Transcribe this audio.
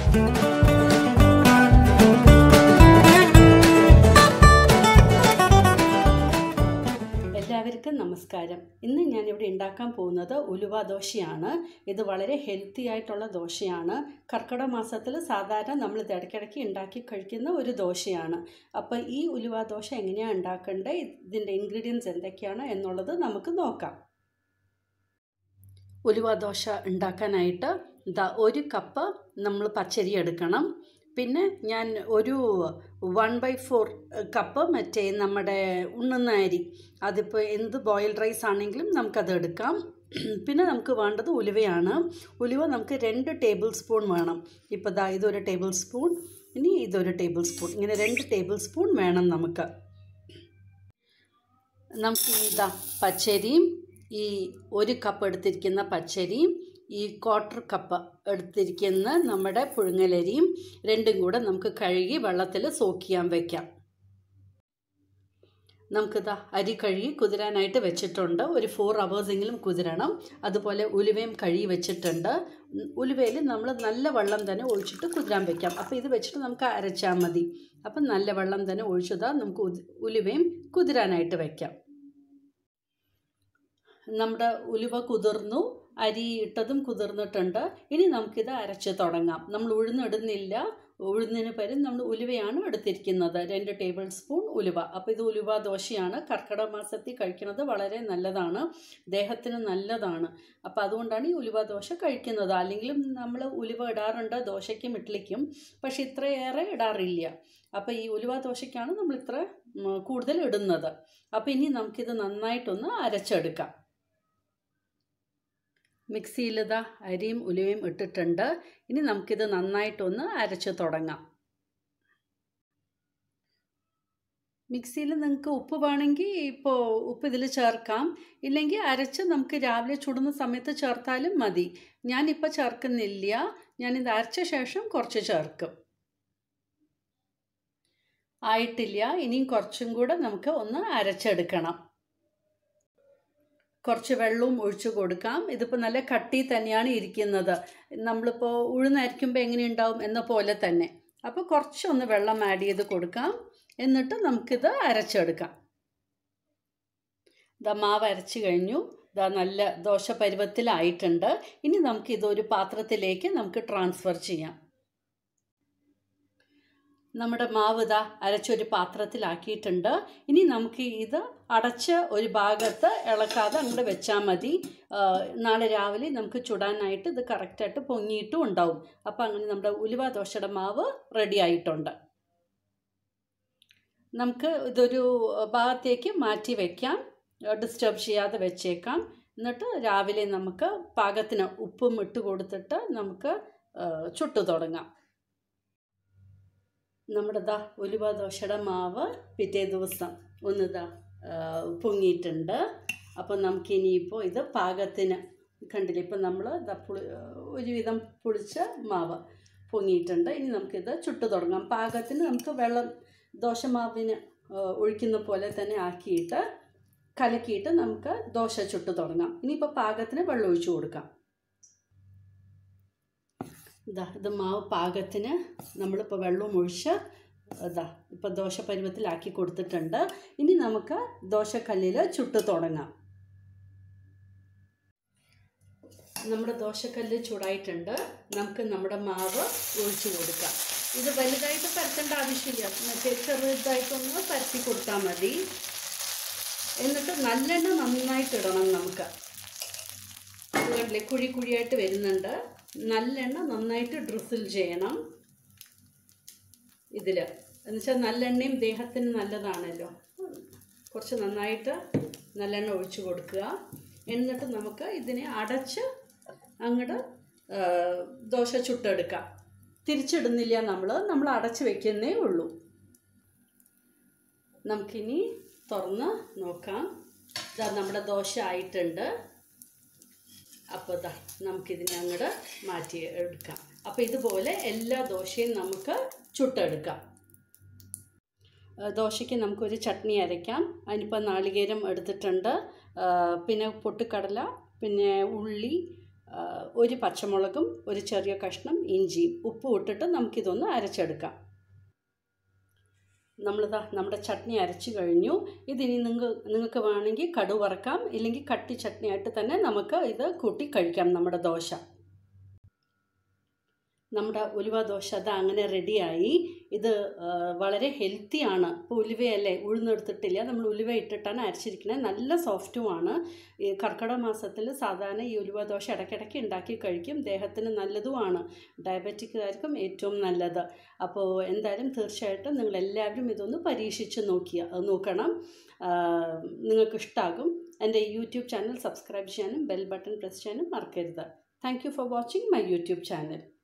എല്ലാവർക്കും നമസ്കാരം ഇന്ന് ഞാനിവിടെ ഉണ്ടാക്കാൻ പോകുന്നത് ഉലുവ ദോശയാണ് ഇത് വളരെ ഹെൽത്തി ആയിട്ടുള്ള ദോശയാണ് കർക്കിടക മാസത്തിൽ സാധാരണ നമ്മൾ ഇത് ഇടയ്ക്കിടയ്ക്ക് ഉണ്ടാക്കി കഴിക്കുന്ന ഒരു ദോശയാണ് അപ്പോൾ ഈ ഉലുവ ദോശ എങ്ങനെയാണ് ഉണ്ടാക്കേണ്ടത് ഇതിൻ്റെ ഇൻഗ്രീഡിയൻസ് എന്തൊക്കെയാണ് എന്നുള്ളത് നമുക്ക് നോക്കാം ഉലുവ ദോശ ഉണ്ടാക്കാനായിട്ട് ഇതാ ഒരു കപ്പ് നമ്മൾ പച്ചരി എടുക്കണം പിന്നെ ഞാൻ ഒരു വൺ ബൈ ഫോർ കപ്പ് മറ്റേ നമ്മുടെ ഉണ്ണുന്ന അരി അതിപ്പോൾ എന്ത് ബോയിൽഡ് റൈസ് ആണെങ്കിലും നമുക്കത് എടുക്കാം പിന്നെ നമുക്ക് വേണ്ടത് ഉലുവയാണ് ഉലുവ നമുക്ക് രണ്ട് ടേബിൾ സ്പൂൺ വേണം ഇപ്പോൾ ദാ ഇതൊരു ടേബിൾ സ്പൂൺ ഇനി ഇതൊരു ടേബിൾ സ്പൂൺ ഇങ്ങനെ രണ്ട് ടേബിൾ സ്പൂൺ വേണം നമുക്ക് നമുക്ക് ഇതാ പച്ചരിയും ഈ ഒരു കപ്പ് എടുത്തിരിക്കുന്ന പച്ചരിയും ഈ ക്വാർട്ടർ കപ്പ് എടുത്തിരിക്കുന്ന നമ്മുടെ പുഴുങ്ങലരിയും രണ്ടും കൂടെ നമുക്ക് കഴുകി വെള്ളത്തിൽ സോക്ക് ചെയ്യാൻ വയ്ക്കാം നമുക്കിതാ അരി കഴുകി കുതിരാനായിട്ട് വെച്ചിട്ടുണ്ട് ഒരു ഫോർ അവേഴ്സെങ്കിലും കുതിരണം അതുപോലെ ഉലുവയും കഴുകി വെച്ചിട്ടുണ്ട് ഉലുവയിൽ നമ്മൾ നല്ല വെള്ളം തന്നെ ഒഴിച്ചിട്ട് കുതിരാൻ വെക്കാം അപ്പോൾ ഇത് വെച്ചിട്ട് നമുക്ക് അരച്ചാൽ മതി അപ്പം നല്ല വെള്ളം തന്നെ ഒഴിച്ചതാ നമുക്ക് ഉലുവയും കുതിരാനായിട്ട് വെക്കാം നമ്മുടെ ഉലുവ കുതിർന്നു അരി ഇട്ടതും കുതിർന്നിട്ടുണ്ട് ഇനി നമുക്കിത് അരച്ച് തുടങ്ങാം നമ്മൾ ഉഴുന്നിടുന്നില്ല ഉഴുന്നിന് പകരം നമ്മൾ ഉലുവയാണ് എടുത്തിരിക്കുന്നത് രണ്ട് ടേബിൾ സ്പൂൺ ഉലുവ അപ്പോൾ ഇത് ഉലുവ ദോശയാണ് കർക്കിടക മാസത്തിൽ കഴിക്കുന്നത് വളരെ നല്ലതാണ് ദേഹത്തിന് നല്ലതാണ് അപ്പോൾ അതുകൊണ്ടാണ് ഈ ഉലുവ ദോശ കഴിക്കുന്നത് അല്ലെങ്കിലും നമ്മൾ ഉലുവ ഇടാറുണ്ട് ദോശയ്ക്കും ഇഡ്ലിക്കും പക്ഷേ ഇത്രയേറെ ഇടാറില്ല അപ്പോൾ ഈ ഉലുവ ദോശയ്ക്കാണ് നമ്മൾ ഇത്ര കൂടുതൽ ഇടുന്നത് അപ്പോൾ ഇനി നമുക്കിത് നന്നായിട്ടൊന്ന് അരച്ചെടുക്കാം മിക്സിയിൽ ഇതാ അരിയും ഉലുവയും ഇട്ടിട്ടുണ്ട് ഇനി നമുക്കിത് നന്നായിട്ടൊന്ന് അരച്ച് തുടങ്ങാം മിക്സിയിൽ നിങ്ങൾക്ക് ഉപ്പ് വേണമെങ്കിൽ ഇപ്പോൾ ഉപ്പ് ഇതിൽ ചേർക്കാം ഇല്ലെങ്കിൽ അരച്ച് നമുക്ക് രാവിലെ ചുടുന്ന സമയത്ത് ചേർത്താലും മതി ഞാനിപ്പോൾ ചേർക്കുന്നില്ല ഞാനിത് അരച്ച ശേഷം കുറച്ച് ചേർക്കും ആയിട്ടില്ല ഇനിയും കുറച്ചും കൂടെ നമുക്ക് ഒന്ന് അരച്ചെടുക്കണം കുറച്ച് വെള്ളവും ഒഴിച്ചു കൊടുക്കാം ഇതിപ്പോൾ നല്ല കട്ടി തന്നെയാണ് ഇരിക്കുന്നത് നമ്മളിപ്പോൾ ഉഴുന്നരിക്കുമ്പോൾ എങ്ങനെയുണ്ടാവും എന്ന പോലെ തന്നെ അപ്പോൾ കുറച്ചൊന്ന് വെള്ളം ആഡ് ചെയ്ത് കൊടുക്കാം എന്നിട്ട് നമുക്കിത് അരച്ചെടുക്കാം ഇതാ മാവ് അരച്ച് കഴിഞ്ഞു ഇതാ നല്ല ദോശ പരുവത്തിലായിട്ടുണ്ട് ഇനി നമുക്കിതൊരു പാത്രത്തിലേക്ക് നമുക്ക് ട്രാൻസ്ഫർ ചെയ്യാം നമ്മുടെ മാവ് ഇതാ അരച്ചൊരു പാത്രത്തിലാക്കിയിട്ടുണ്ട് ഇനി നമുക്ക് ഇത് അടച്ച് ഒരു ഭാഗത്ത് ഇളക്കാതെ അങ്ങോട്ട് വെച്ചാൽ മതി നാളെ രാവിലെ നമുക്ക് ചുടാനായിട്ട് ഇത് കറക്റ്റായിട്ട് പൊങ്ങിയിട്ടും ഉണ്ടാവും അപ്പോൾ അങ്ങനെ നമ്മുടെ ഉലുവ ദോശയുടെ മാവ് റെഡി ആയിട്ടുണ്ട് നമുക്ക് ഇതൊരു ഭാഗത്തേക്ക് മാറ്റി വയ്ക്കാം ഡിസ്റ്റർബ് ചെയ്യാതെ വെച്ചേക്കാം എന്നിട്ട് രാവിലെ നമുക്ക് പാകത്തിന് ഉപ്പും ഇട്ട് കൊടുത്തിട്ട് നമുക്ക് ചുട്ടു തുടങ്ങാം നമ്മുടെ ദാ ഉലുവ ദോശയുടെ മാവ് പിറ്റേ ദിവസം ഒന്ന് ദാ പൊങ്ങിയിട്ടുണ്ട് അപ്പോൾ നമുക്കിനിയിപ്പോൾ ഇത് പാകത്തിന് കണ്ടില്ലേ ഇപ്പം നമ്മൾ ദാ പുളി ഒരുവിധം പുളിച്ച മാവ് പൊങ്ങിയിട്ടുണ്ട് ഇനി നമുക്കിത് ചുട്ടു തുടങ്ങാം പാകത്തിന് നമുക്ക് വെള്ളം ദോശമാവിന് ഒഴിക്കുന്ന പോലെ തന്നെ ആക്കിയിട്ട് കലക്കിയിട്ട് നമുക്ക് ദോശ ചുട്ടു തുടങ്ങാം ഇനിയിപ്പോൾ പാകത്തിന് വെള്ളം ഒഴിച്ചു കൊടുക്കാം ഇതാ ഇത് മാവ് പാകത്തിന് നമ്മളിപ്പോൾ വെള്ളവും ഒഴിച്ച് ഇതാ ഇപ്പോൾ ദോശ പരുവത്തിലാക്കി കൊടുത്തിട്ടുണ്ട് ഇനി നമുക്ക് ദോശക്കല്ലിൽ ചുട്ട് തുടങ്ങാം നമ്മുടെ ദോശക്കല്ല് ചൂടായിട്ടുണ്ട് നമുക്ക് നമ്മുടെ മാവ് ഒഴിച്ചു കൊടുക്കാം ഇത് വലുതായിട്ട് പരത്തേണ്ട ആവശ്യമില്ല മറ്റേ ചെറുതായിട്ടൊന്ന് പരത്തി കൊടുത്താൽ മതി എന്നിട്ട് നല്ലെണ്ണ നന്നായിട്ട് ഇടണം നമുക്ക് കണ്ടില്ലേ കുഴി കുഴിയായിട്ട് വരുന്നുണ്ട് നല്ലെണ്ണ നന്നായിട്ട് ഡ്രിസിൽ ചെയ്യണം ഇതിൽ എന്നുവെച്ചാൽ നല്ലെണ്ണയും ദേഹത്തിന് നല്ലതാണല്ലോ കുറച്ച് നന്നായിട്ട് നല്ലെണ്ണ ഒഴിച്ചു കൊടുക്കുക എന്നിട്ട് നമുക്ക് ഇതിനെ അടച്ച് അങ്ങോട്ട് ദോശ ചുട്ടെടുക്കാം തിരിച്ചിടുന്നില്ല നമ്മൾ നമ്മൾ അടച്ച് വെക്കുന്നേ ഉള്ളൂ നമുക്കിനി തുറന്ന് നോക്കാം ഇതാ നമ്മുടെ ദോശ ആയിട്ടുണ്ട് അപ്പോൾ ഇതാ നമുക്കിതിനെ അങ്ങോട്ട് മാറ്റി എടുക്കാം അപ്പോൾ ഇതുപോലെ എല്ലാ ദോശയും നമുക്ക് ചുട്ടെടുക്കാം ദോശയ്ക്ക് നമുക്കൊരു ചട്നി അരയ്ക്കാം അതിനിപ്പോൾ നാളികേരം എടുത്തിട്ടുണ്ട് പിന്നെ പൊട്ടുക്കടല പിന്നെ ഉള്ളി ആ, ഒരു പച്ചമുളകും ഒരു ചെറിയ കഷ്ണം ഇഞ്ചിയും ഉപ്പും ഇട്ടിട്ട് നമുക്കിതൊന്ന് അരച്ചെടുക്കാം നമ്മളിതാ നമ്മുടെ ചട്നി അരച്ചു കഴിഞ്ഞു ഇതിനി നിങ്ങൾ നിങ്ങൾക്ക് വേണമെങ്കിൽ കടു വറക്കാം ഇല്ലെങ്കിൽ കട്ടി ചട്നിയായിട്ട് തന്നെ നമുക്ക് ഇത് കൂട്ടി കഴിക്കാം നമ്മുടെ ദോശ നമ്മുടെ ഉലുവ ദോശ അത് അങ്ങനെ റെഡിയായി ഇത് ആ, വളരെ ഹെൽത്തിയാണ് ഇപ്പോൾ ഉലുവയല്ലേ ഉഴുന്നെടുത്തിട്ടില്ല നമ്മൾ ഉലുവ ഇട്ടിട്ടാണ് അരച്ചിരിക്കുന്നത് നല്ല സോഫ്റ്റുമാണ് ഈ കർക്കിടക മാസത്തിൽ സാധാരണ ഈ ഉലുവ ദോശ ഇടയ്ക്കിടയ്ക്ക് ഉണ്ടാക്കി കഴിക്കും ദേഹത്തിന് നല്ലതുമാണ് ഡയബറ്റിക്കുകാർക്കും ഏറ്റവും നല്ലത് അപ്പോൾ എന്തായാലും തീർച്ചയായിട്ടും നിങ്ങൾ എല്ലാവരും ഇതൊന്ന് പരീക്ഷിച്ച് നോക്കിയ നോക്കണം ആ, നിങ്ങൾക്ക് ഇഷ്ടമാകും എൻ്റെ യൂട്യൂബ് ചാനൽ സബ്സ്ക്രൈബ് ചെയ്യാനും ബെൽ ബട്ടൺ പ്രസ് ചെയ്യാനും മറക്കരുത് thank you for watching my YouTube channel